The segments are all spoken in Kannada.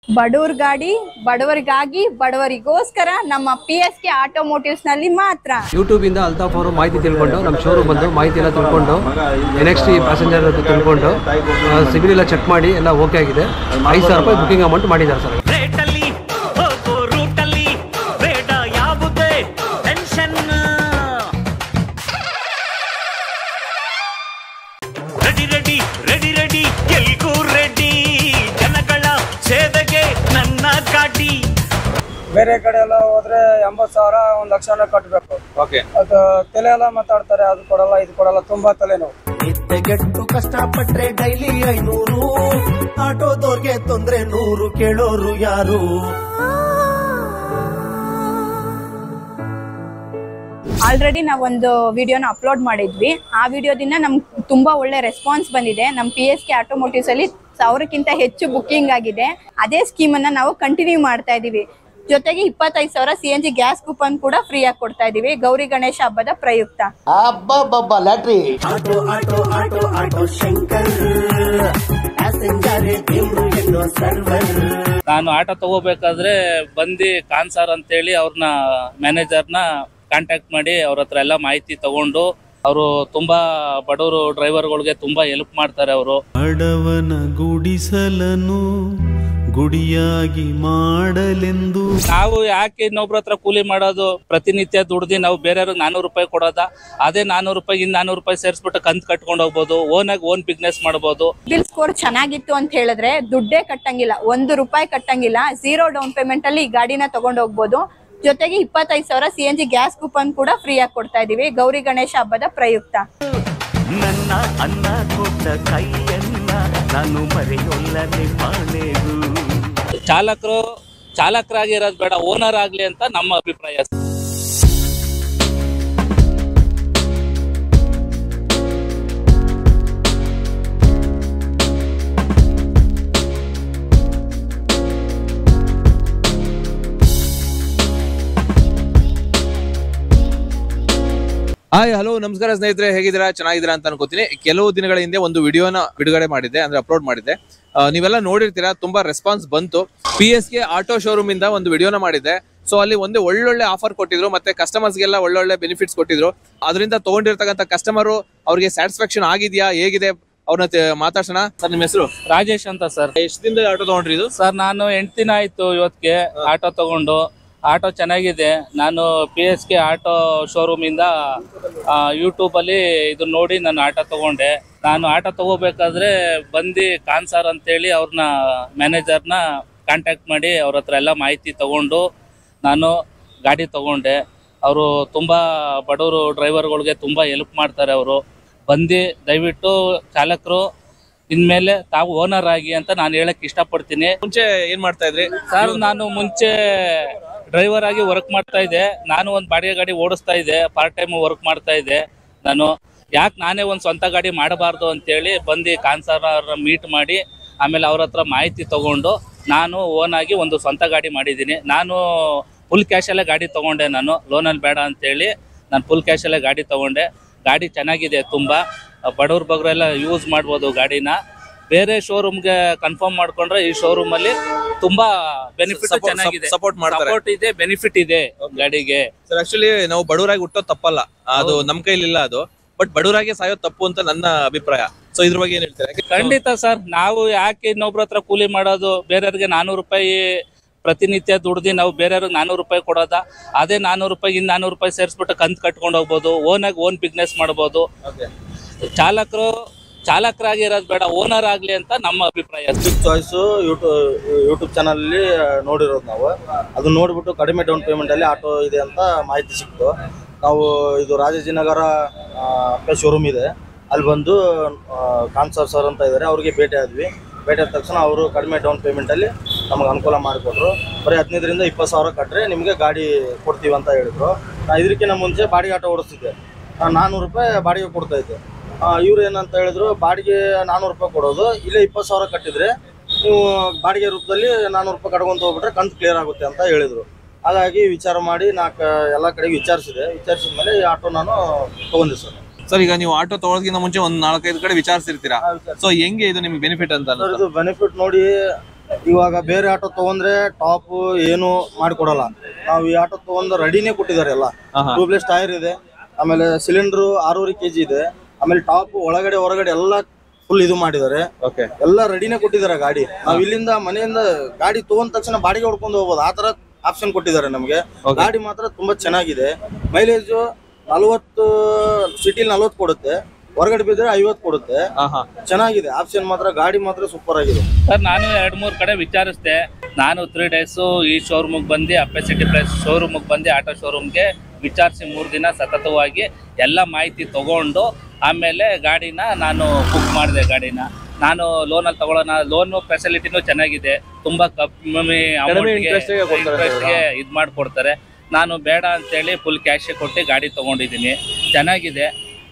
ಬಡವ್ರ ಗಾಡಿ ಬಡವರಿಗಾಗಿ ಬಡವರಿಗೋಸ್ಕರ ನಮ್ಮ ಪಿ ಎಸ್ ಕೆ ಆಟೋಮೋಟಿವ್ಸ್ ನಲ್ಲಿ ಮಾತ್ರ ಯೂಟ್ಯೂಬ್ ಇಂದ ಅಲ್ತಾಫ್ ಅವರು ಮಾಹಿತಿ ತಿಳ್ಕೊಂಡು ನಮ್ಮ ಶೋರೂಮ್ ಬಂದು ಮಾಹಿತಿ ಎಲ್ಲ ತಿಳ್ಕೊಂಡು ನೆಕ್ಸ್ಟ್ ಈ ಪ್ಯಾಸೆಂಜರ್ ತಿಳ್ಕೊಂಡು ಸಿಬಿಲ್ ಎಲ್ಲ ಚೆಕ್ ಮಾಡಿ ಎಲ್ಲ ಓಕೆ ಆಗಿದೆ ಐದು ಸಾವಿರ ರೂಪಾಯಿ ಬುಕಿಂಗ್ ಅಮೌಂಟ್ ಮಾಡಿದ್ದಾರೆ ಸರ್ ರೇಟಲ್ಲಿ ಹೋಗೋ ರೂಟಲ್ಲಿ ಬೇಡ ಯಾವುದೇ tension ready ready ready ready ಎಲ್ಗೂ ರೆಡಿ ಜನಗಳ ಸೇವೆಗೆ ನನ್ನ ಗಾಡಿ ಬೇರೆ ಕಡೆ ಎಲ್ಲ ಹೋದ್ರೆ ಎಂಬತ್ ಸಾವಿರ ಒಂದ್ ಲಕ್ಷನ ಕಟ್ಟಬೇಕು ಓಕೆ ಅದು ತಲೆ ಎಲ್ಲ ಮಾತಾಡ್ತಾರೆ ಅದು ಕೊಡಲ್ಲ ಇದು ಕೊಡಲ್ಲ ತುಂಬಾ ತಲೆನೋವು ನಿದ್ದೆಗೆಟ್ಟು ಕಷ್ಟಪಟ್ರೆ ಡೈಲಿ ಐನೂರು ಆಟೋದವ್ರಿಗೆ ತೊಂದ್ರೆ ನೂರು ಕೇಳೋರು ಯಾರು ಆಲ್ರೆಡಿ ನಾವೊಂದು ವಿಡಿಯೋನ ಅಪ್ಲೋಡ್ ಮಾಡಿದ್ವಿ ಆ ವಿಡಿಯೋದಿಂದ ನಮ್ಗೆ ತುಂಬಾ ಒಳ್ಳೆ ರೆಸ್ಪಾನ್ಸ್ ಬಂದಿದೆ ನಮ್ಮ ಪಿ ಎಸ್ ಕೆ ಆಟೋಮೋಟಿವ್ಸ್ ಅಲ್ಲಿ ಸಾವಿರಕ್ಕಿಂತ ಹೆಚ್ಚು ಬುಕ್ಕಿಂಗ್ ಆಗಿದೆ ಅದೇ ಸ್ಕೀಮ್ ಅನ್ನ ನಾವು ಕಂಟಿನ್ಯೂ ಮಾಡ್ತಾ ಇದೀವಿ ಜೊತೆಗೆ ಇಪ್ಪತ್ತೈದು ಸಾವಿರ C N G gas coupon ಕೂಡ ಫ್ರೀ ಆಗಿ ಕೊಡ್ತಾ ಇದೀವಿ ಗೌರಿ ಗಣೇಶ ಹಬ್ಬದ ಪ್ರಯುಕ್ತ ಅಬ್ಬಬ್ಬಬ್ಬ lottery auto auto auto auto Shankar passenger ದೇವ್ರು ಎನ್ನೋ ಸರ್ವರ್ ನಾನು ಆಟೋ ತಗೋಬೇಕಾದ್ರೆ ಬಂದು ಕಾನ್ಸಾರ್ ಅಂತೇಳಿ ಅವ್ರನ್ನ ಮ್ಯಾನೇಜರ್ನ ಕಾಂಟ್ಯಾಕ್ಟ್ ಮಾಡಿ ಅವ್ರ ಹತ್ರ ಎಲ್ಲ ಮಾಹಿತಿ ತಗೊಂಡು ಅವರು ತುಂಬಾ ಬಡವರು ಡ್ರೈವರ್ಗಳಿಗೆ ತುಂಬಾ ಹೆಲ್ಪ್ ಮಾಡ್ತಾರೆ ಅವರು ಬಡವನ ಗುಡಿಸಲನು ಗುಡಿಯಾಗಿ ಮಾಡಲೆಂದು ನಾವು ಯಾಕೆ ಇನ್ನೊಬ್ರ ಹತ್ರ ಕೂಲಿ ಮಾಡೋದು ಪ್ರತಿನಿತ್ಯ ದುಡ್ದು ನಾವು ಬೇರೆಯವ್ರಿಗೆ ನಾನೂರು ರೂಪಾಯಿ ಕೊಡೋದ ಅದೇ ನಾನೂರು ರೂಪಾಯಿ ಇನ್ನು ನಾನೂರು ರೂಪಾಯಿ ಸೇರಿಸ್ಬಿಟ್ಟು ಕಂತು ಕಟ್ಕೊಂಡು ಹೋಗ್ಬೋದು ಓನಾಗಿ ಓನ್ ಬಿಸ್ನೆಸ್ ಮಾಡ್ಬೋದು ಬಿಲ್ ಸ್ಕೋರ್ ಚೆನ್ನಾಗಿತ್ತು ಅಂತ ಹೇಳಿದ್ರೆ ದುಡ್ಡೇ ಕಟ್ಟಂಗಿಲ್ಲ ಒಂದು ರೂಪಾಯಿ ಕಟ್ಟಂಗಿಲ್ಲ ಝೀರೋ ಡೌನ್ ಪೇಮೆಂಟ್ ಅಲ್ಲಿ ಈ ಗಾಡಿನ ತಗೊಂಡು ಹೋಗ್ಬೋದು ಜೊತೆಗೆ ಇಪ್ಪತ್ತೈದು ಸಾವಿರ C N G gas coupon ಕೂಡ ಫ್ರೀ ಆಗಿ ಕೊಡ್ತಾ ಇದೀವಿ ಗೌರಿ ಗಣೇಶ ಹಬ್ಬದ ಪ್ರಯುಕ್ತ ನನ್ನ ಅನ್ನ ಕೊಟ್ಟ ಕೈಯನ್ನ ನಾನು ಮರೆಯೊಲ್ಲ ನಿಮ್ಮನೆಗೂ ಚಾಲಕರು ಚಾಲಕರಾಗಿರೋದು ಬೇಡ ಓನರ್ ಆಗ್ಲಿ ಅಂತ ನಮ್ಮ ಅಭಿಪ್ರಾಯ ಹಾಯ್ ಹಲೋ ನಮಸ್ಕಾರ ಸ್ನೇಹಿತರೆ ಹೇಗಿದ್ದೀರಾ ಚೆನ್ನಾಗಿದ್ದೀರಾ ಅಂತ ಅನ್ಕೋತೀನಿ ಕೆಲವು ದಿನಗಳ ಹಿಂದೆ ಒಂದು ವಿಡಿಯೋನ ಬಿಡುಗಡೆ ಮಾಡಿದ್ದೆ ಅಂದ್ರೆ ಅಪ್ಲೋಡ್ ಮಾಡಿದ್ದೆ ಆ, ನೀವೆಲ್ಲ ನೋಡಿರ್ತೀರಾ ತುಂಬಾ ರೆಸ್ಪಾನ್ಸ್ ಬಂತು P S K auto showroom ಇಂದ ಒಂದು ವಿಡಿಯೋನ ಮಾಡಿದ್ದೆ ಸೊ ಅಲ್ಲಿ ಒಂದು ಒಳ್ಳೊಳ್ಳೆ ಆಫರ್ ಕೊಟ್ಟಿದ್ರು ಮತ್ತೆ ಕಸ್ಟಮರ್ಸ್ಗೆಲ್ಲ ಒಳ್ಳೊಳ್ಳೆ ಬೆನಿಫಿಟ್ಸ್ ಕೊಟ್ಟಿದ್ರು ಅದರಿಂದ ತಗೊಂಡಿರ್ತಕ್ಕಂಥ ಕಸ್ಟಮರ್ ಅವ್ರಿಗೆ ಸ್ಯಾಟಿಸ್ಫ್ಯಾಕ್ಷನ್ ಆಗಿದೆಯಾ ಹೇಗಿದೆ ಅವ್ರನ್ನ ತೆ- ಮಾತಾಡ್ಸೋಣ ಸರ್ ನಿಮ್ಮ ಹೆಸರು ರಾಜೇಶ್ ಅಂತ ಸರ್ ಎಷ್ಟು ದಿನದ ಆಟೋ ತಗೊಂಡ್ರಿ ಇದು ಸರ್ ನಾನು ಎಂಟು ದಿನ ಆಯ್ತು ಇವತ್ತಿಗೆ ಆಟೋ ತಗೊಂಡು ಆಟೋ ಚೆನ್ನಾಗಿದೆ ನಾನು ಪಿ ಎಸ್ ಕೆ ಆಟೋ ಶೋರೂಮಿಂದ ಯೂಟ್ಯೂಬಲ್ಲಿ ಇದು ನೋಡಿ ನಾನು ಆಟೋ ತಗೊಂಡೆ ನಾನು ಆಟೋ ತಗೋಬೇಕಾದ್ರೆ ಬಂದು ಕಾನ್ಸಾರ್ ಅಂತೇಳಿ ಅವ್ರನ್ನ ಮ್ಯಾನೇಜರ್ನ ಕಾಂಟ್ಯಾಕ್ಟ್ ಮಾಡಿ ಅವ್ರ ಹತ್ರ ಎಲ್ಲ ಮಾಹಿತಿ ತಗೊಂಡು ನಾನು ಗಾಡಿ ತಗೊಂಡೆ ಅವರು ತುಂಬ ಬಡವರು ಡ್ರೈವರ್ಗಳಿಗೆ ತುಂಬ ಹೆಲ್ಪ್ ಮಾಡ್ತಾರೆ ಅವರು ಬಂದು ದಯವಿಟ್ಟು ಚಾಲಕರು ಇನ್ಮೇಲೆ ತಾವು ಓನರ್ ಆಗಿ ಅಂತ ನಾನು ಹೇಳಕ್ ಇಷ್ಟಪಡ್ತೀನಿ ಮುಂಚೆ ಏನ್ ಮಾಡ್ತಾ ಇದ್ರಿ ಸರ್ ನಾನು ಮುಂಚೆ ಡ್ರೈವರ್ ಆಗಿ ವರ್ಕ್ ಮಾಡ್ತಾ ಇದ್ದೆ ನಾನು ಒಂದು ಬಾಡಿಗೆ ಗಾಡಿ ಓಡಿಸ್ತಾ ಇದ್ದೆ ಪಾರ್ಟ್ ಟೈಮ್ ವರ್ಕ್ ಮಾಡ್ತಾ ಇದ್ದೆ ನಾನು ಯಾಕೆ ನಾನೇ ಒಂದು ಸ್ವಂತ ಗಾಡಿ ಮಾಡಬಾರ್ದು ಅಂತೇಳಿ ಬಂದು ಕಾನ್ಸರ್ ಮೀಟ್ ಮಾಡಿ ಆಮೇಲೆ ಅವ್ರ ಹತ್ರ ಮಾಹಿತಿ ತಗೊಂಡು ನಾನು ಓನ್ ಆಗಿ ಒಂದು ಸ್ವಂತ ಗಾಡಿ ಮಾಡಿದ್ದೀನಿ ನಾನು ಫುಲ್ ಕ್ಯಾಶಲ್ಲೇ ಗಾಡಿ ತಗೊಂಡೆ ನಾನು ಲೋನಲ್ಲಿ ಬೇಡ ಅಂತೇಳಿ ನಾನು ಫುಲ್ ಕ್ಯಾಶಲ್ಲೇ ಗಾಡಿ ತಗೊಂಡೆ ಗಾಡಿ ಚೆನ್ನಾಗಿದೆ ತುಂಬ ಬಡವ್ರ ಬಗ್ರೆಲ್ಲ ಯೂಸ್ ಮಾಡ್ಬೋದು ಗಾಡಿನ ಬೇರೆ ಶೋರೂಮ್ಗೆ ಕನ್ಫರ್ಮ್ ಮಾಡ್ಕೊಂಡ್ರೆ ಈ ಶೋರೂಮ್ ಅಲ್ಲಿ ತುಂಬಾ ಬೆನಿಫಿಟ್ Support- ಚೆನ್ನಾಗಿದೆ support ಮಾಡ್ತಾರೆ. ಸಪೋರ್ಟ್ ಇದೆ ಬೆನಿಫಿಟ್ ಇದೆ ಗಾಡಿಗೆ ಸರ್ ಆಕ್ಚುಲಿ ನಾವು ಬಡವರಾಗಿ ಹುಟ್ಟೋದು ತಪ್ಪಲ್ಲ ಅದು ನಮ್ ಕೈಲಿಲ್ಲ ಅದು ಬಟ್ ಬಡವರಾಗಿ ಸಾಯೋದು ತಪ್ಪು ಅಂತ ನನ್ನ ಅಭಿಪ್ರಾಯ ಸೊ ಇದ್ರ ಬಗ್ಗೆ ಏನ್ ಹೇಳ್ತೀರಾ ಯಾಕೆ- ಖಂಡಿತ ಸರ್ ನಾವು ಯಾಕೆ ಇನ್ನೊಬ್ರ ಹತ್ರ ಕೂಲಿ ಮಾಡೋದು ಬೇರೆಯವ್ರಿಗೆ ನಾನೂರು ರೂಪಾಯಿ ಪ್ರತಿನಿತ್ಯ ದುಡ್ದು ನಾವು ಬೇರೆಯವ್ರಿಗೆ ನಾನೂರು ರೂಪಾಯಿ ಕೊಡೋದ ಅದೇ ನಾನೂರು ರೂಪಾಯಿ ಇನ್ನು ನಾನೂರು ರೂಪಾಯಿ ಸೇರಿಸ್ಬಿಟ್ಟು ಕಂತು ಕಟ್ಕೊಂಡು ಹೋಗ್ಬೋದು ಓನಾಗಿ ಓನ್ ಬಿಸ್ನೆಸ್ ಮಾಡ್ಬೋದು ಚಾಲಕರು ಚಾಲಕರಾಗಿರೋದು ಬೇಡ ಓನರ್ ಆಗ್ಲಿ ಅಂತ ನಮ್ಮ ಅಭಿಪ್ರಾಯ ಚಾಯ್ಸ್ ಯೂಟ್ಯೂಬ್ ಯೂಟ್ಯೂಬ್ ಚಾನಲ್ ಅಲ್ಲಿ ನೋಡಿರೋದು ನಾವು ಅದನ್ನ ನೋಡ್ಬಿಟ್ಟು ಕಡಿಮೆ ಡೌನ್ ಪೇಮೆಂಟ್ ಅಲ್ಲಿ ಆಟೋ ಇದೆ ಅಂತ ಮಾಹಿತಿ ಸಿಕ್ತು ನಾವು ಇದು ರಾಜಾಜಿನಗರ ಶೋರೂಮ್ ಇದೆ ಅಲ್ಲಿ ಬಂದು ಕಾನ್ಸರ್ ಸರ್ ಅಂತ ಇದ್ದಾರೆ ಅವ್ರಿಗೆ ಭೇಟಿ ಆದ್ವಿ ಭೇಟಿ ಆದ ತಕ್ಷಣ ಅವರು ಕಡಿಮೆ ಡೌನ್ ಪೇಮೆಂಟ್ ಅಲ್ಲಿ ನಮಗೆ ಅನುಕೂಲ ಮಾಡಿಕೊಟ್ರು ಬರೀ ಹದಿನೈದರಿಂದ ಇಪ್ಪತ್ತು ಸಾವಿರ ಕಟ್ಟರೆ ನಿಮಗೆ ಗಾಡಿ ಕೊಡ್ತೀವಿ ಅಂತ ಹೇಳಿದ್ರು ನಾ ಇದಕ್ಕಿಂತ ಮುಂಚೆ ಬಾಡಿಗೆ ಆಟೋ ಓಡಿಸ್ತಿದ್ದೆ ನಾನು ನಾನ್ನೂರು ರೂಪಾಯಿ ಬಾಡಿಗೆ ಕೊಡ್ತಾ ಇದ್ದೆ ಇವ್ರು ಏನಂತ ಹೇಳಿದ್ರು ಬಾಡಿಗೆ ನಾನ್ನೂರು ರೂಪಾಯಿ ಕೊಡೋದು ಇಲ್ಲೇ ಇಪ್ಪತ್ತು ಸಾವಿರ ಕಟ್ಟಿದ್ರೆ ನೀವು ಬಾಡಿಗೆ ರೂಪದಲ್ಲಿ ನಾನ್ನೂರು ರೂಪಾಯಿ ಕಟ್ಕೊಂತ ಹೋಗ್ಬಿಟ್ರೆ ಕಂತು ಕ್ಲಿಯರ್ ಆಗುತ್ತೆ ಅಂತ ಹೇಳಿದ್ರು ಹಾಗಾಗಿ ವಿಚಾರ ಮಾಡಿ ನಾಲ್ಕು ಎಲ್ಲ ಕಡೆಗೆ ವಿಚಾರಿಸಿದೆ ವಿಚಾರಿಸಿದ ಮೇಲೆ ಈ ಆಟೋ ನಾನು ತಗೊಂಡೆ ಸರ್ ಸರ್ ಈಗ ನೀವು ಆಟೋ ತಗೊಳೋದಕ್ಕಿಂತ ಮುಂಚೆ ಒಂದ್ ನಾಲ್ಕೈದು ಕಡೆ ವಿಚಾರಿಸಿರ್ತೀರಾ ಸೊ ಹೆಂಗೆ ಇದು ನಿಮ್ಗೆ ಬೆನಿಫಿಟ್ ಅಂತ ಸರ್ ಅನ್ನಿಸ್ತು? ಇದು ಬೆನಿಫಿಟ್ ನೋಡಿ ಇವಾಗ ಬೇರೆ ಆಟೋ ತಗೊಂಡ್ರೆ ಟಾಪ್ ಏನು ಮಾಡಿಕೊಡಲ್ಲ ನಾವು ಈ ಆಟೋ ತಗೊಂಡು ರೆಡಿನೇ ಕೊಟ್ಟಿದ್ದಾರೆ ಎಲ್ಲ ಟ್ಯೂಬ್ಲೆಸ್ ಟೈರ್ ಇದೆ ಆಮೇಲೆ ಸಿಲಿಂಡರ್ ಆರೂವರೆ ಕೆ ಜಿ ಇದೆ ಆಮೇಲೆ ಟಾಪ್ ಒಳಗಡೆ ಹೊರಗಡೆ ಎಲ್ಲ ಫುಲ್ ಇದು ಮಾಡಿದ್ದಾರೆ ಓಕೆ ಎಲ್ಲ ರೆಡಿನೇ ಕೊಟ್ಟಿದ್ದಾರೆ ಗಾಡಿ ನಾವು ಇಲ್ಲಿಂದ ಮನೆಯಿಂದ ಗಾಡಿ ತಗೊಂಡ ತಕ್ಷಣ ಬಾಡಿಗೆ ಹೊಡ್ಕೊಂಡು ಹೋಗ್ಬೋದು ಆ ತರ ಆಪ್ಷನ್ ಕೊಟ್ಟಿದ್ದಾರೆ ನಮಗೆ ಗಾಡಿ ಮಾತ್ರ ತುಂಬಾ ಚೆನ್ನಾಗಿದೆ ಮೈಲೇಜ್ ನಲವತ್ತು ಸಿಟಿಲಿ ನಲವತ್ತು ಕೊಡುತ್ತೆ ಹೊರಗಡೆ ಬಿದ್ದರೆ ಐವತ್ತು ಕೊಡುತ್ತೆ ಚೆನ್ನಾಗಿದೆ ಆಪ್ಷನ್ ಮಾತ್ರ ಗಾಡಿ ಮಾತ್ರ ಸೂಪರ್ ಆಗಿದೆ ಸರ್ ನಾನು ಎರಡು ಮೂರು ಕಡೆ ವಿಚಾರಿಸಿದೆ ನಾನು ತ್ರೀ ಡೇಸು ಈ ಶೋರೂಮಿಗೆ ಬಂದು ಅಪೆಸಿಟಿ ಪ್ಲೇಸ್ ಶೋರೂಮಿಗೆ ಬಂದು ಆಟೋ ಶೋರೂಮ್ಗೆ ವಿಚಾರಿಸಿ ಮೂರು ದಿನ ಸತತವಾಗಿ ಎಲ್ಲ ಮಾಹಿತಿ ತಗೊಂಡು ಆಮೇಲೆ ಗಾಡಿನ ನಾನು ಬುಕ್ ಮಾಡಿದೆ ಗಾಡಿನ ನಾನು ಲೋನಲ್ಲಿ ತಗೊಳ್ಳೋಣ ಲೋನ್ ಫೆಸಿಲಿಟಿನೂ ಚೆನ್ನಾಗಿದೆ ತುಂಬ ಕಮ್ಮಿ interest ಗೆ ಕೊಡ್ತಾರೆ ಇಂಟ್ರೆಸ್ಟ್ಗೆ ಇದು ಮಾಡಿಕೊಡ್ತಾರೆ ನಾನು ಬೇಡ ಅಂತೇಳಿ ಫುಲ್ ಕ್ಯಾಶ್ ಕೊಟ್ಟು ಗಾಡಿ ತೊಗೊಂಡಿದ್ದೀನಿ ಚೆನ್ನಾಗಿದೆ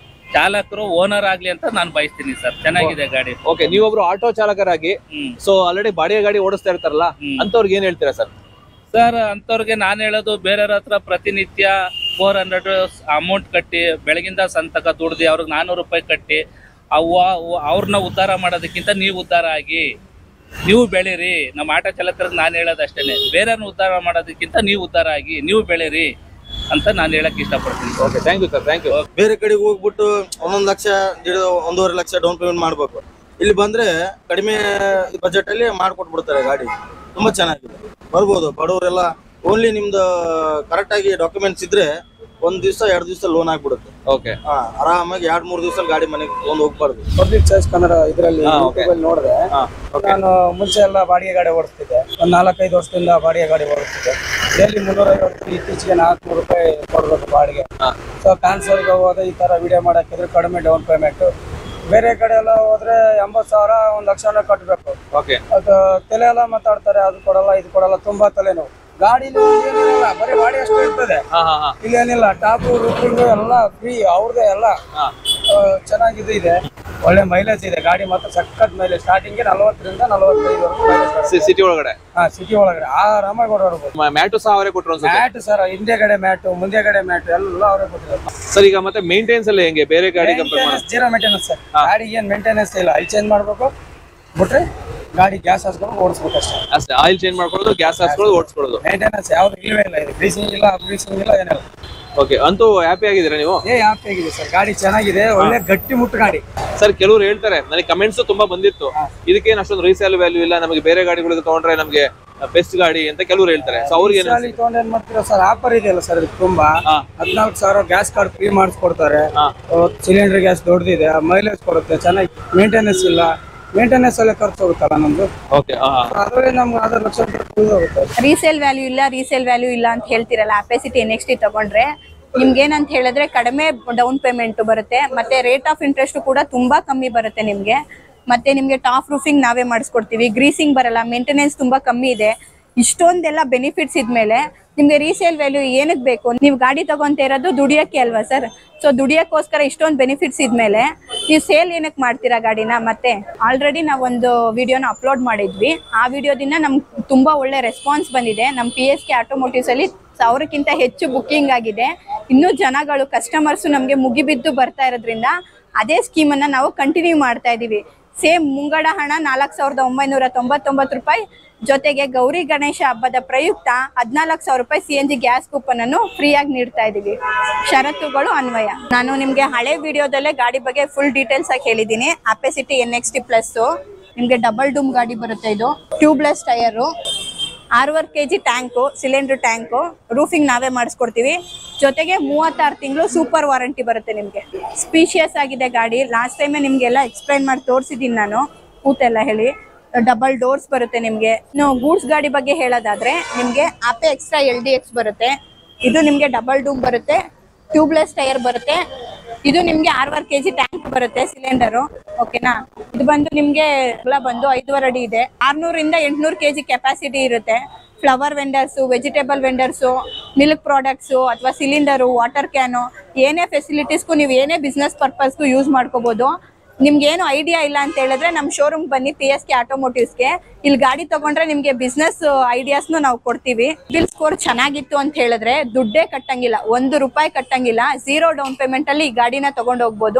ಚಾಲಕರು ಓನರ್ ಆಗಲಿ ಅಂತ ನಾನು ಬಯಸ್ತೀನಿ ಸರ್ ಚೆನ್ನಾಗಿದೆ ಗಾಡಿ ಓಕೆ ನೀವೊಬ್ರು ಆಟೋ ಚಾಲಕರಾಗಿ ಸೊ ಆಲ್ರೆಡಿ ಬಾಡಿಗೆ ಗಾಡಿ ಓಡಿಸ್ತಾ ಇರ್ತಾರಲ್ಲ ಅಂತವ್ರಿಗೆ ಏನ್ ಹೇಳ್ತೀರಾ ಸರ್ ಸರ್ ಅಂಥವ್ರಿಗೆ ನಾನು ಹೇಳೋದು ಬೇರೆಯವ್ರ ಹತ್ರ ಪ್ರತಿನಿತ್ಯ ಫೋರ್ ಹಂಡ್ರೆಡ್ ಅಮೌಂಟ್ ಕಟ್ಟಿ ಬೆಳಗಿಂದ ಸಂತಕ ದುಡ್ದು ಅವ್ರಿಗೆ ನಾನ್ನೂರು ರೂಪಾಯಿ ಕಟ್ಟಿ ಅವ ಅವ್ರನ್ನ ಉದ್ಧಾರ ಮಾಡೋದಕ್ಕಿಂತ ನೀವು ಉದ್ಧಾರ ಆಗಿ ನೀವು ಬೆಳೀರಿ ನಮ್ಮ ಆಟೋ ಚಾಲಕರಿಗೆ ನಾನು ಹೇಳೋದು ಅಷ್ಟೇ ಬೇರೆಯವ್ರನ್ನ ಉದ್ಧಾರ ಮಾಡೋದಕ್ಕಿಂತ ನೀವು ಉದ್ಧಾರ ಆಗಿ ನೀವು ಬೆಳೀರಿ ಅಂತ ನಾನು ಹೇಳಕ್ ಇಷ್ಟಪಡ್ತೀನಿ okay thank you sir thank you ಬೇರೆ ಕಡೆಗೆ ಹೋಗ್ಬಿಟ್ಟು ಒಂದೊಂದು ಲಕ್ಷ ದೇಡ್ ಒಂದೂವರೆ ಲಕ್ಷ ಡೌನ್ ಪೇಮೆಂಟ್ ಮಾಡ್ಬೇಕು ಇಲ್ಲಿ ಬಂದ್ರೆ ಕಡಿಮೆ ಬಜೆಟ್ ಅಲ್ಲಿ ಮಾಡ್ಕೊಟ್ಬಿಡ್ತಾರೆ ಗಾಡಿ ತುಂಬಾ ಚೆನ್ನಾಗಿದೆ ಬರ್ಬೋದು ಬಡವರೆಲ್ಲ ಓನ್ಲಿ ನಿಮ್ದು ಕರೆಕ್ಟ್ ಆಗಿ ಡಾಕ್ಯುಮೆಂಟ್ಸ್ ಇದ್ರೆ ಒಂದ್ ದಿವಸ ಎರಡು ದಿವಸ ಲೋನ್ ಆಗ್ಬಿಡುತ್ತೆ ಓಕೆ ಹಾ ಆರಾಮಾಗಿ ಎರಡ್ ಮೂರ್ ದಿವಸ ಗಾಡಿ ಮನೆಗೆ ತಗೊಂಡ್ ಹೋಗ್ಬಾರ್ದು ಪಬ್ಲಿಕ್ ಚಾಯ್ಸ್ ಕನ್ನಡ ಇದರಲ್ಲಿ ಹಾ, okay. ನೋಡಿದೆ ಹಾ, ನಾನು ಮುಂಚೆ ಎಲ್ಲ ಬಾಡಿಗೆ ಗಾಡಿ ಓಡಿಸ್ತಿದ್ದೆ ಒಂದ್ ನಾಲ್ಕೈದು ವರ್ಷದಿಂದ ಬಾಡಿಗೆ ಗಾಡಿ ಓಡಿಸ್ತಿದ್ದೆ ಡೈಲಿ ಮುನ್ನೂರೈವತ್ತು ಇತ್ತೀಚೆಗೆ ನಾಲ್ಕುನೂರು ರೂಪಾಯಿ ಕೊಡ್ಬೇಕು ಬಾಡಿಗೆ ಸೊ ಕ್ಯಾನ್ಸರ್ಗೆ ಹೋದ್ರೆ ಈ ತರ ವಿಡಿಯೋ ಮಾಡಕ್ಕಿದ್ರೆ ಕಡಿಮೆ ಡೌನ್ ಪೇಮೆಂಟ್ ಬೇರೆ ಕಡೆ ಎಲ್ಲ ಹೋದ್ರೆ ಎಂಬತ್ತು ಸಾವಿರ ಒಂದ್ ಲಕ್ಷನ ಕಟ್ಟಬೇಕು ಓಕೆ ಅದು ತಲೆ ಎಲ್ಲ ಮಾತಾಡ್ತಾರೆ ಅದು ಕೊಡಲ್ಲ ಇದು ಕೊಡಲ್ಲ ತುಂಬಾ ತಲೆನೋವು ಗಾಡಿಲಿ ಏನಿಲ್ಲ ಬರೀ ಬಾಡಿ ಅಷ್ಟೇ ಇರ್ತದೆ ಹಾ ಹಾ ಹಾ ಇಲ್ಲೇನಿಲ್ಲ ಟಾಪು ರೂಪಿಂಗ್ ಎಲ್ಲ ಫ್ರೀ ಅವ್ರದೇ ಎಲ್ಲ ಹಾ. ಆ, ಚೆನ್ನಾಗಿದು ಇದೆ ಒಳ್ಳೆ ಮೈಲೇಜ್ ಇದೆ ಗಾಡಿ ಮಾತ್ರ ಸಖತ್ ಮೈಲೇಜ್ ಸ್ಟಾರ್ಟಿಂಗ್ ನಲವತ್ತರಿಂದ ನಲವತ್ತೈದವರೆಗೂ ಮೈಲೇಜ್ ಸಿಟಿ ಒಳಗಡೆ ಹಾ ಸಿಟಿ ಒಳಗಡೆ ಆರಾಮಾಗಿ ಓಡಾಡ್ಬೋದು ಮ್ಯಾಟು ಸಹ ಅವರೇ ಕೊಟ್ಟರು ಅನ್ಸುತ್ತೆ ಮ್ಯಾಟ್ ಸರ್ ಹಿಂದೆಗಡೆ ಮ್ಯಾಟ್ ಮುಂದೆಗಡೆ ಮ್ಯಾಟ್ ಎಲ್ಲ ಅವರೇ ಕೊಟ್ಟಿದ್ದಾರೆ ಸರ್ ಈಗ ಮತ್ತೆ ಮೇಂಟೆನೆನ್ಸ್ ಎಲ್ಲ ಹೆಂಗೆ ಬೇರೆ ಗಾಡಿ ಕಂಪೇರ್ ಮಾಡಿ ಜೀರೋ ಮೇಂಟೆನೆನ್ಸ್ ಸರ್ ಗಾಡಿಗೆ ಏನ್ ಮೇಂಟೆನೆನ್ಸ್ ಇಲ್ಲ ಐ ಚೇಂಜ್ ಮಾಡ್ಬೇಕು ಬಿಟ್ರೆ ಗಾಡಿ ಗ್ಯಾಸ್ ಹಾಸ್ಕೊಂಡು ಓಡಿಸ್ಬೇಕು ಅಷ್ಟೇ ಅಷ್ಟೇ ಆಯಿಲ್ ಚೇಂಜ್ ಮಾಡ್ಕೊಳ್ಳೋದು ಗ್ಯಾಸ್ ಹಾಕ್ಕೊಳ್ಳೋದು ಓಡಿಸ್ಕೊಳ್ಳೋದು ಮೇಂಟೆನೆನ್ಸ್ ಯಾವ್ದು ಇಲ್ವೇ ಇಲ್ಲ ಇದು ಗ್ರೀಸಿಂಗ್ ಇಲ್ಲ ಗ್ರೀಸಿಂಗ್ ಇಲ್ಲ ಏನಿಲ್ಲ ಓಕೆ ಅಂತೂ ಹ್ಯಾಪಿ ಆಗಿದ್ದೀರಾ ನೀವು ಏ ಹ್ಯಾಪಿ ಆಗಿದೆ ಸರ್ ಗಾಡಿ ಚೆನ್ನಾಗಿದೆ ಒಳ್ಳೆ ಗಟ್ಟಿ ಮುಟ್ಟು ಗಾಡಿ ಸರ್ ಕೆಲವರು ಹೇಳ್ತಾರೆ ನನಗೆ ಕಮೆಂಟ್ಸ್ ತುಂಬಾ ಬಂದಿತ್ತು ಇದಕ್ಕೇನು ಅಷ್ಟೊಂದು ರೀಸೇಲ್ ವ್ಯಾಲ್ಯೂ ಇಲ್ಲ ನಮಗೆ ಬೇರೆ ಗಾಡಿಗಳಿಗೆ ತಗೊಂಡ್ರೆ ನಮಗೆ ಬೆಸ್ಟ್ ಗಾಡಿ ಅಂತ ಕೆಲವರು ಹೇಳ್ತಾರೆ ಸೊ ಅವ್ರಿಗೆ ಏನು ಸಾಲಿ ತಗೊಂಡ್ ಏನ್ ಮಾಡ್ತೀರಾ ಸರ್ ಆಫರ್ ಇದೆಯಲ್ಲ ಸರ್ ಇದು ತುಂಬಾ ಹಾ. ಹದಿನಾಲ್ಕು ಸಾವಿರ ಗ್ಯಾಸ್ ಕಾರ್ಡ್ ಫ್ರೀ ಮಾಡಿಸ್ಕೊಡ್ತಾರೆ ಹಾ. ಸಿಲಿಂಡರ್ ಗ್ಯಾಸ್ ದೊಡ್ಡದಿದೆ ಮೈಲೇಜ್ ಕೊಡುತ್ತೆ ಚೆನ್ನಾಗಿ ಮೇಂಟೆನೆನ್ಸ್ ಇಲ್ಲ ಮೇಂಟೆನೆನ್ಸ್ ಎಲ್ಲ ಖರ್ಚು ಹೋಗುತ್ತಲ್ಲ ನಮ್ದು ಓಕೆ ಅದ್ರಲ್ಲಿ ನಮ್ಗೆ ಆಧಾರ್ ಲಕ್ಷ ರೂಪಾಯಿ ಹೋಗುತ್ತೆ ರೀಸೇಲ್ ವ್ಯಾಲ್ಯೂ ಇಲ್ಲ ರೀಸೇಲ್ ವ್ಯಾಲ್ಯೂ ಇಲ್ಲ ಅಂತ ಹೇಳ್ತಿರಲ್ಲ ಅಪೆಸಿಟಿ ಎನ್ ಎಕ್ಸ್ ಟಿ ತಗೊಂಡ್ರೆ ನಿಮ್ಗೆ ಏನಂತ ಹೇಳಿದ್ರೆ ಕಡಿಮೆ ಡೌನ್ ಪೇಮೆಂಟ್ ಬರುತ್ತೆ ಮತ್ತೆ ರೇಟ್ ಆಫ್ ಇಂಟ್ರೆಸ್ಟ್ ಕೂಡ ತುಂಬಾ ಕಮ್ಮಿ ಬರುತ್ತೆ ನಿಮ್ಗೆ ಮತ್ತೆ ನಿಮ್ಗೆ ಟಾಪ್ ರೂಫಿಂಗ್ ನಾವೇ ಮಾಡಿಸ್ಕೊಡ್ತೀವಿ ಗ್ರೀಸಿಂಗ್ ಬರಲ್ಲ ಮೇಂಟೆನೆನ್ಸ್ ತುಂಬಾ ಕಮ್ಮಿ ಇದೆ ಇಷ್ಟೊಂದೆಲ್ಲ ಬೆನಿಫಿಟ್ಸ್ ಇದ್ಮೇಲೆ ನಿಮ್ಗೆ ರೀಸೇಲ್ ವ್ಯಾಲ್ಯೂ ಏನಕ್ಕೆ ಬೇಕು ನೀವು ಗಾಡಿ ತಗೊಂತ ಇರೋದು ದುಡಿಯಕ್ಕೆ ಅಲ್ವಾ ಸರ್ ಸೊ ದುಡಿಯಕ್ಕೋಸ್ಕರ ಇಷ್ಟೊಂದು ಬೆನಿಫಿಟ್ಸ್ ಇದ್ಮೇಲೆ ನೀವು ಸೇಲ್ ಏನಕ್ಕೆ ಮಾಡ್ತೀರಾ ಗಾಡಿನ ಮತ್ತೆ ಆಲ್ರೆಡಿ ನಾವೊಂದು ವಿಡಿಯೋನ ಅಪ್ಲೋಡ್ ಮಾಡಿದ್ವಿ ಆ ವಿಡಿಯೋದಿಂದ ನಮ್ಗೆ ತುಂಬಾ ಒಳ್ಳೆ ರೆಸ್ಪಾನ್ಸ್ ಬಂದಿದೆ ನಮ್ಮ ಪಿ ಎಸ್ ಕೆ ಆಟೋಮೋಟಿವ್ಸ್ ಅಲ್ಲಿ ಸಾವಿರಕ್ಕಿಂತ ಹೆಚ್ಚು ಬುಕ್ಕಿಂಗ್ ಆಗಿದೆ ಇನ್ನೂ ಜನಗಳು ಕಸ್ಟಮರ್ಸ್ ನಮಗೆ ಮುಗಿಬಿದ್ದು ಬರ್ತಾ ಇರೋದ್ರಿಂದ ಅದೇ ಸ್ಕೀಮನ್ನು ನಾವು ಕಂಟಿನ್ಯೂ ಮಾಡ್ತಾ ಇದ್ದೀವಿ ಸೇಮ್ ಮುಂಗಡ ಹಣ ನಾಲ್ಕು ಸಾವಿರದ ಒಂಬೈನೂರ ತೊಂಬತ್ತೊಂಬತ್ತು ರೂಪಾಯಿ ಜೊತೆಗೆ ಗೌರಿ ಗಣೇಶ ಹಬ್ಬದ ಪ್ರಯುಕ್ತ ಹದಿನಾಲ್ಕು ಸಾವಿರ ರೂಪಾಯಿ C N G gas coupon ಅನ್ನು ಫ್ರೀಯಾಗಿ ನೀಡ್ತಾ ಇದ್ದೀವಿ ಷರತ್ತುಗಳು ಅನ್ವಯ ನಾನು ನಿಮಗೆ ಹಳೆ ವಿಡಿಯೋದಲ್ಲೇ ಗಾಡಿ ಬಗ್ಗೆ ಫುಲ್ ಡೀಟೇಲ್ಸ್ ಆಗಿ ಹೇಳಿದ್ದೀನಿ Ape City N X T plus ನಿಮಗೆ ಡಬಲ್ ಡೂಮ್ ಗಾಡಿ ಬರುತ್ತೆ ಇದು ಟ್ಯೂಬ್ಲೆಸ್ ಟೈರು ಆರೂವರೆ K G tank cylinder tank roofing ನಾವೇ ಮಾಡಿಸ್ಕೊಡ್ತೀವಿ ಜೊತೆಗೆ ಮೂವತ್ತಾರು ತಿಂಗಳು ಸೂಪರ್ ವಾರಂಟಿ ಬರುತ್ತೆ ನಿಮಗೆ ಸ್ಪೀಷಿಯಸ್ ಆಗಿದೆ ಗಾಡಿ ಲಾಸ್ಟ್ ಟೈಮೇ ನಿಮಗೆಲ್ಲ ಎಕ್ಸ್ಪ್ಲೈನ್ ಮಾಡಿ ತೋರಿಸಿದ್ದೀನಿ ನಾನು ಕೂತೆಲ್ಲ ಹೇಳಿ ಡಬಲ್ ಡೋರ್ಸ್ ಬರುತ್ತೆ ನಿಮಗೆ ಇನ್ನು ಗೂಡ್ಸ್ ಗಾಡಿ ಬಗ್ಗೆ ಹೇಳೋದಾದ್ರೆ ನಿಮಗೆ Ape extra L D X ಬರುತ್ತೆ ಇದು ನಿಮಗೆ ಡಬಲ್ ಡೂಮ್ ಬರುತ್ತೆ ಟ್ಯೂಬ್ಲೆಸ್ ಟೈರ್ ಬರುತ್ತೆ ಇದು ನಿಮ್ಗೆ ಆರೂವರೆ ಕೆಜಿ ಟ್ಯಾಂಕ್ ಬರುತ್ತೆ ಸಿಲಿಂಡರು ಓಕೆನಾ ಇದು ಬಂದು ನಿಮ್ಗೆ ಅಗಲ ಬಂದು ಐದುವರೆ ಅಡಿ ಇದೆ ಆರ್ನೂರಿಂದ ಎಂಟ್ನೂರು ಕೆಜಿ ಕೆಪಾಸಿಟಿ ಇರುತ್ತೆ flower vendors vegetable vendors milk products ಅಥವಾ ಸಿಲಿಂಡರು ವಾಟರ್ ಕ್ಯಾನು ಏನೇ ಫೆಸಿಲಿಟೀಸ್ಗೂ ನೀವು ಏನೇ ಬಿಸ್ನೆಸ್ ಪರ್ಪಸ್ಗೂ ಯೂಸ್ ಮಾಡ್ಕೋಬೋದು ನಿಮ್ಗೆ ಏನು ಐಡಿಯಾ ಇಲ್ಲ ಅಂತ ಹೇಳಿದ್ರೆ ನಮ್ಮ ಶೋರೂಮ್ ಬನ್ನಿ ಪಿ ಎಸ್ ಕೆ ಆಟೋಮೋಟಿವ್ಸ್ಗೆ ಇಲ್ಲಿ ಗಾಡಿ ತಗೊಂಡ್ರೆ ನಿಮ್ಗೆ ಬಿಸ್ನೆಸ್ ಐಡಿಯಾಸ್ನು ನಾವು ಕೊಡ್ತೀವಿ ಬಿಲ್ ಸ್ಕೋರ್ ಚೆನ್ನಾಗಿತ್ತು ಅಂತ ಹೇಳಿದ್ರೆ ದುಡ್ಡೇ ಕಟ್ಟಂಗಿಲ್ಲ ಒಂದು ರೂಪಾಯಿ ಕಟ್ಟಂಗಿಲ್ಲ ಝೀರೋ ಡೌನ್ ಪೇಮೆಂಟ್ ಅಲ್ಲಿ ಈ ಗಾಡಿನ ತಗೊಂಡು ಹೋಗ್ಬೋದು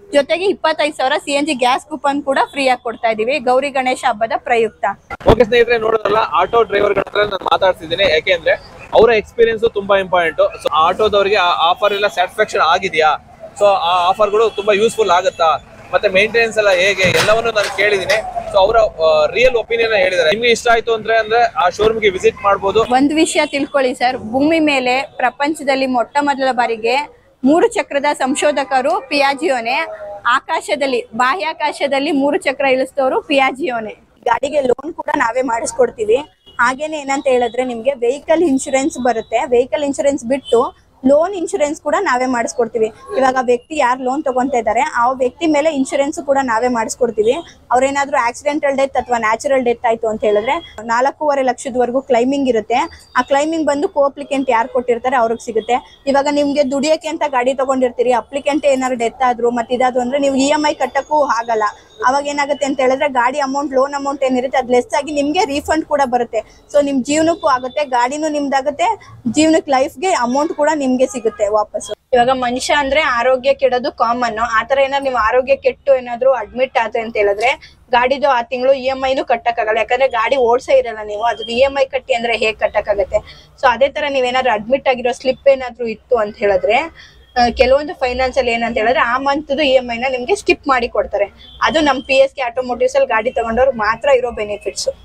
ಜೊತೆಗೆ ಇಪ್ಪತ್ತೈದು ಸಾವಿರ C N G gas coupon ಕೂಡ ಫ್ರೀ ಆಗಿ ಕೊಡ್ತಾ ಇದೀವಿ ಗೌರಿ ಗಣೇಶ ಹಬ್ಬದ ಪ್ರಯುಕ್ತ ಓಕೆ ಸ್ನೇಹಿತರೆ ನೋಡೋದಲ್ಲ ಆಟೋ ಡ್ರೈವರ್ಗಳ ಹತ್ರ ನಾನು ಮಾತಾಡ್ತಿದ್ದೀನಿ ಯಾಕೆಂದ್ರೆ ಅವರ ಎಕ್ಸ್ಪೀರಿಯನ್ಸ್ ತುಂಬಾ ಇಂಪಾರ್ಟೆಂಟ್ ಸೊ ಆಟೋದವರಿಗೆ ಆ ಆಫರ್ ಎಲ್ಲ ಸ್ಯಾಟಿಸ್ಫ್ಯಾಕ್ಷನ್ ಆಗಿದೆಯಾ ಸೊ ಆ ಆಫರ್ಗಳು ತುಂಬಾ ಯೂಸ್ಫುಲ್ ಆಗುತ್ತಾ ಮತ್ತೆ ಮೇಂಟೆನೆನ್ಸ್ ಎಲ್ಲ ಹೇಗೆ ಎಲ್ಲವನ್ನು ನಾನು ಕೇಳಿದ್ದೀನಿ ಸೊ ಅವರ ರಿಯಲ್ ಒಪಿನಿಯನ್ ಹೇಳಿದ್ದಾರೆ ನಿಮ್ಗೆ ಇಷ್ಟ ಆಯ್ತು ಅಂದ್ರೆ ಅಂದ್ರೆ ಆ ಶೋರೂಮ್ಗೆ ವಿಸಿಟ್ ಮಾಡ್ಬೋದು ಒಂದ್ ವಿಷಯ ತಿಳ್ಕೊಳ್ಳಿ ಸರ್ ಭೂಮಿ ಮೇಲೆ ಪ್ರಪಂಚದಲ್ಲಿ ಮೊಟ್ಟ ಮೊದಲ ಬಾರಿಗೆ ಮೂರು ಚಕ್ರದ ಸಂಶೋಧಕರು ಪಿಯಾಜಿಯೋನೆ ಆಕಾಶದಲ್ಲಿ ಬಾಹ್ಯಾಕಾಶದಲ್ಲಿ ಮೂರು ಚಕ್ರ ಇಳಿಸಿದವರು ಪಿಯಾಜಿಯೋನೆ ಗಾಡಿಗೆ ಲೋನ್ ಕೂಡ ನಾವೇ ಮಾಡಿಸ್ಕೊಡ್ತೀವಿ ಹಾಗೇನೆ ಏನಂತ ಹೇಳಿದ್ರೆ ನಿಮ್ಗೆ ವೆಹಿಕಲ್ ಇನ್ಶೂರೆನ್ಸ್ ಬರುತ್ತೆ ವೆಹಿಕಲ್ ಇನ್ಶೂರೆನ್ಸ್ ಬಿಟ್ಟು ಲೋನ್ ಇನ್ಶೂರೆನ್ಸ್ ಕೂಡ ನಾವೇ ಮಾಡಿಸ್ಕೊಡ್ತೀವಿ ಇವಾಗ ವ್ಯಕ್ತಿ ಯಾರು ಲೋನ್ ತಗೊಂತ ಇದ್ದಾರೆ ಆ ವ್ಯಕ್ತಿ ಮೇಲೆ ಇನ್ಶೂರೆನ್ಸ್ ಕೂಡ ನಾವೇ ಮಾಡಿಸ್ಕೊಡ್ತೀವಿ ಅವ್ರೇನಾದ್ರೂ ಆಕ್ಸಿಡೆಂಟಲ್ ಡೆತ್ ಅಥವಾ ನ್ಯಾಚುರಲ್ ಡೆತ್ ಆಯ್ತು ಅಂತ ಹೇಳಿದ್ರೆ ನಾಲ್ಕೂವರೆ ಲಕ್ಷದವರೆಗೂ ಕ್ಲೈಮಿಂಗ್ ಇರುತ್ತೆ ಆ ಕ್ಲೈಮಿಂಗ್ ಬಂದು ಕೋ ಅಪ್ಲಿಕೆಂಟ್ ಯಾರು ಕೊಟ್ಟಿರ್ತಾರೆ ಅವ್ರಿಗೆ ಸಿಗುತ್ತೆ ಇವಾಗ ನಿಮ್ಗೆ ದುಡಿಯಕ್ಕೆ ಅಂತ ಗಾಡಿ ತಗೊಂಡಿರ್ತೀರಿ ಅಪ್ಲಿಕೆಂಟ್ ಏನಾದ್ರು ಡೆತ್ ಆದ್ರು ಮತ್ತೆ ಇದಾದ್ರು ಅಂದ್ರೆ ನೀವು ಇ ಎಂ ಐ ಕಟ್ಟಕ್ಕೂ ಆಗಲ್ಲ ಅವಾಗ ಏನಾಗುತ್ತೆ ಅಂತ ಹೇಳಿದ್ರೆ ಗಾಡಿ ಅಮೌಂಟ್ ಲೋನ್ ಅಮೌಂಟ್ ಏನಿರುತ್ತೆ ಅದು ಲೆಸ್ ಆಗಿ ನಿಮ್ಗೆ ರೀಫಂಡ್ ಕೂಡ ಬರುತ್ತೆ ಸೊ ನಿಮ್ ಜೀವನಕ್ಕೂ ಆಗುತ್ತೆ ಗಾಡಿನೂ ನಿಮ್ದಾಗುತ್ತೆ ಜೀವನಕ್ಕೆ ಲೈಫ್ಗೆ ಅಮೌಂಟ್ ಕೂಡ ನಿಮ್ಗೆ ಸಿಗುತ್ತೆ ವಾಪಸ್ ಇವಾಗ ಮನುಷ್ಯ ಅಂದ್ರೆ ಆರೋಗ್ಯ ಕೆಡೋದು ಕಾಮನ್ ಆತರ ಏನಾದ್ರು ನೀವು ಆರೋಗ್ಯ ಕೆಟ್ಟು ಏನಾದ್ರು ಅಡ್ಮಿಟ್ ಆದ್ರೆ ಅಂತ ಹೇಳಿದ್ರೆ ಗಾಡಿದು ಆ ತಿಂಗಳು ಇ ಎಂ ಐನು ಕಟ್ಟಕ್ಕಾಗಲ್ಲ ಯಾಕಂದ್ರೆ ಗಾಡಿ ಓಡ್ಸೇ ಇರಲ್ಲ ನೀವು ಅದು ಇ ಎಂ ಐ ಕಟ್ಟಿ ಅಂದ್ರೆ ಹೇಗ್ ಕಟ್ಟಕ್ಕಾಗತ್ತೆ ಸೊ ಅದೇ ತರ ನೀವೇನಾದ್ರು ಅಡ್ಮಿಟ್ ಆಗಿರೋ ಸ್ಲಿಪ್ ಏನಾದ್ರು ಇತ್ತು ಅಂತ ಹೇಳಿದ್ರೆ ಆ, ಕೆಲವೊಂದು ಫೈನಾನ್ಸ್ ಅಲ್ಲಿ ಏನಂತ ಹೇಳಿದ್ರೆ ಆ ಮಂತ್ ಇ ಎಂ ಐನ ನಿಮ್ಗೆ ಸ್ಕಿಪ್ ಮಾಡಿ ಕೊಡ್ತಾರೆ ಅದು ನಮ್ ಪಿ ಎಸ್ ಕೆ ಆಟೋಮೋಟಿವ್ಸ್ ಅಲ್ಲಿ ಗಾಡಿ ತಗೊಂಡವ್ರು ಮಾತ್ರ ಇರೋ ಬೆನಿಫಿಟ್ಸ್